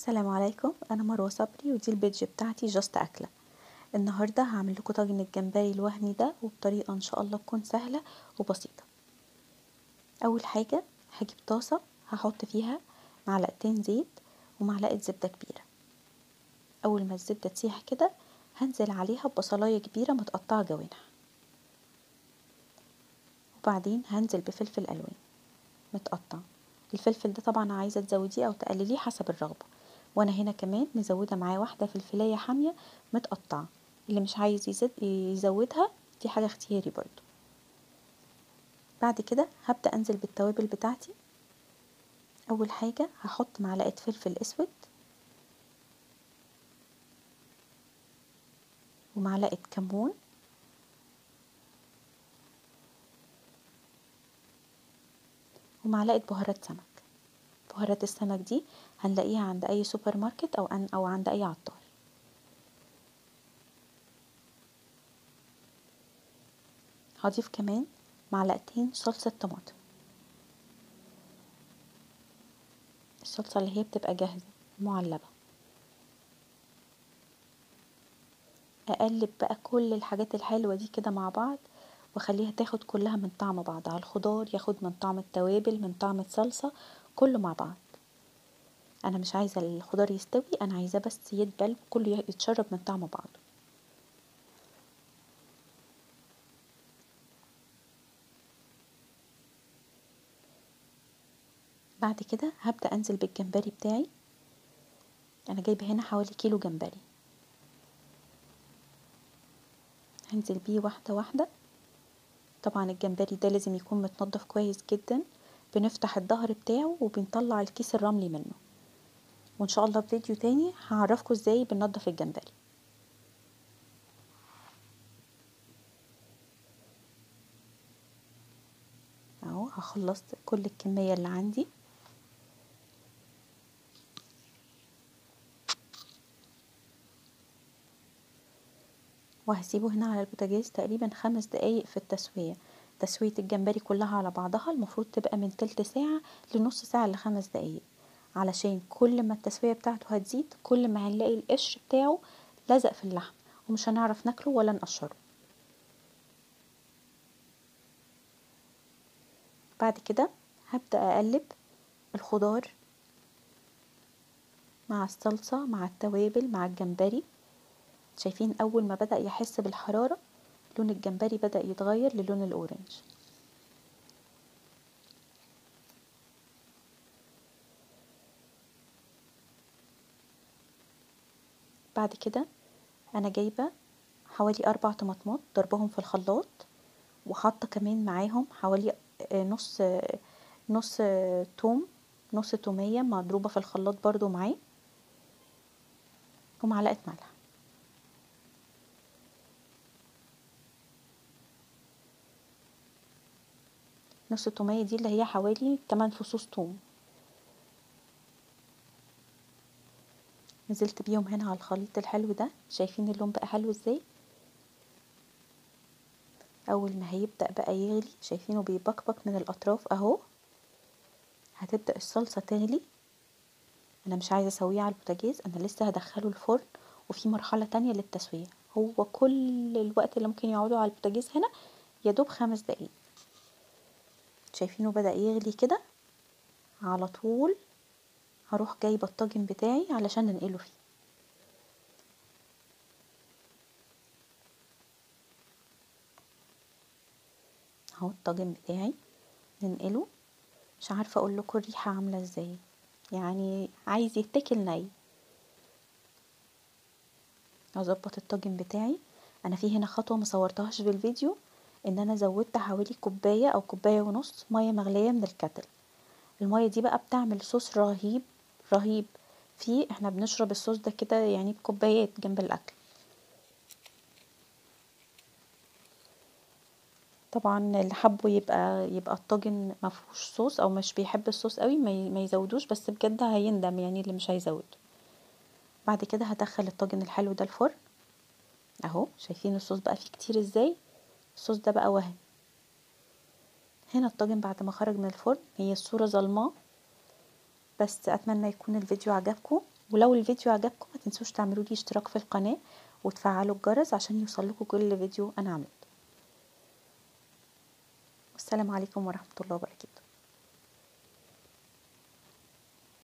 السلام عليكم انا مروه صبري ودي البيدج بتاعتي جاست اكله النهارده هعمل لكم طاجن الجمبري الوهمي ده وبطريقه ان شاء الله تكون سهله وبسيطه اول حاجه هجيب طاسه هحط فيها معلقتين زيت ومعلقه زبده كبيره اول ما الزبده تسيح كده هنزل عليها ببصلايه كبيره متقطعه جوانح وبعدين هنزل بفلفل الوان متقطع الفلفل ده طبعا عايزه تزوديه او تقلليه حسب الرغبه وانا هنا كمان مزوده معاه واحده فلفلايه حاميه متقطعه اللي مش عايز يزد يزودها دي حاجه اختياري برضو بعد كده هبدا انزل بالتوابل بتاعتي اول حاجه هحط معلقه فلفل اسود ومعلقه كمون ومعلقه بهارات سمك بهارات السمك دي هنلاقيها عند اي سوبر ماركت او أن او عند اي عطار هضيف كمان معلقتين صلصة طماطم الصلصة اللي هي بتبقى جاهزة معلبة اقلب بقى كل الحاجات الحلوة دي كده مع بعض واخليها تاخد كلها من طعم بعضها الخضار ياخد من طعم التوابل من طعم الصلصة كله مع بعض انا مش عايزة الخضار يستوي انا عايزاه بس يدبل كله يتشرب من طعم بعضه بعد كده هبدأ انزل بالجمبري بتاعي انا جايبه هنا حوالي كيلو جمبري هنزل بيه واحده واحده طبعا الجمبري ده لازم يكون متنضف كويس جدا بنفتح الظهر بتاعه وبنطلع الكيس الرملي منه وان شاء الله في فيديو تاني هعرفكم ازاي بننضف الجمبري اهو هخلص كل الكميه اللي عندي وهسيبه هنا على البوتاجاز تقريبا خمس دقايق في التسويه تسويه الجمبري كلها على بعضها المفروض تبقى من تلت ساعه لنص ساعه لخمس دقايق علشان كل ما التسويه بتاعته هتزيد كل ما هنلاقي القشر بتاعه لزق في اللحم ومش هنعرف ناكله ولا نقشره بعد كده هبدأ أقلب الخضار مع الصلصة مع التوابل مع الجمبري شايفين أول ما بدأ يحس بالحرارة لون الجمبري بدأ يتغير للون الأورنج بعد كده أنا جايبة حوالي أربع طماطمات ضربهم في الخلاط وحاطة كمان معاهم حوالي نص نص توم نص تومية مضروبة في الخلاط برضو معاه ومعلقة ملح نص تومية دي اللي هي حوالي 8 فصوص توم نزلت بيهم هنا على الخليط الحلو ده شايفين اللون بقى حلو ازاي اول ما هيبدأ بقى يغلي شايفينه بيبقبق من الاطراف اهو هتبدأ الصلصة تغلي انا مش عايزة اسويه على البوتاجاز انا لسه هدخله الفرن وفي مرحلة تانية للتسوية هو كل الوقت اللي ممكن يقعدوا على البوتاجاز هنا يدوب خمس دقايق شايفينه بدأ يغلي كده على طول هروح جايبة الطاجن بتاعي علشان ننقله فيه اهو الطاجن بتاعي ننقله مش عارفة اقول لكم الريحة عاملة ازاي يعني عايز يتاكل ني هظبط الطاجن بتاعي انا في هنا خطوة مصورتهاش في الفيديو ان انا زودت حوالي كوباية او كوباية ونص مية مغلية من الكتل المية دي بقى بتعمل صوص رهيب رهيب فيه احنا بنشرب الصوص ده كده يعني بكوبايات جنب الاكل طبعا اللي حبه يبقى يبقى الطاجن مفهوش صوص او مش بيحب الصوص قوي ما يزودوش بس بجد هيندم يعني اللي مش هيزود بعد كده هدخل الطاجن الحلو ده الفرن اهو شايفين الصوص بقى فيه كتير ازاي الصوص ده بقى وهم هنا الطاجن بعد ما خرج من الفرن هي الصورة ظلماه بس اتمنى يكون الفيديو عجبكم ولو الفيديو عجبكم ما تنسوش تعملوا لي اشتراك في القناه وتفعلوا الجرس عشان يوصلكوا كل فيديو انا عملته والسلام عليكم ورحمه الله وبركاته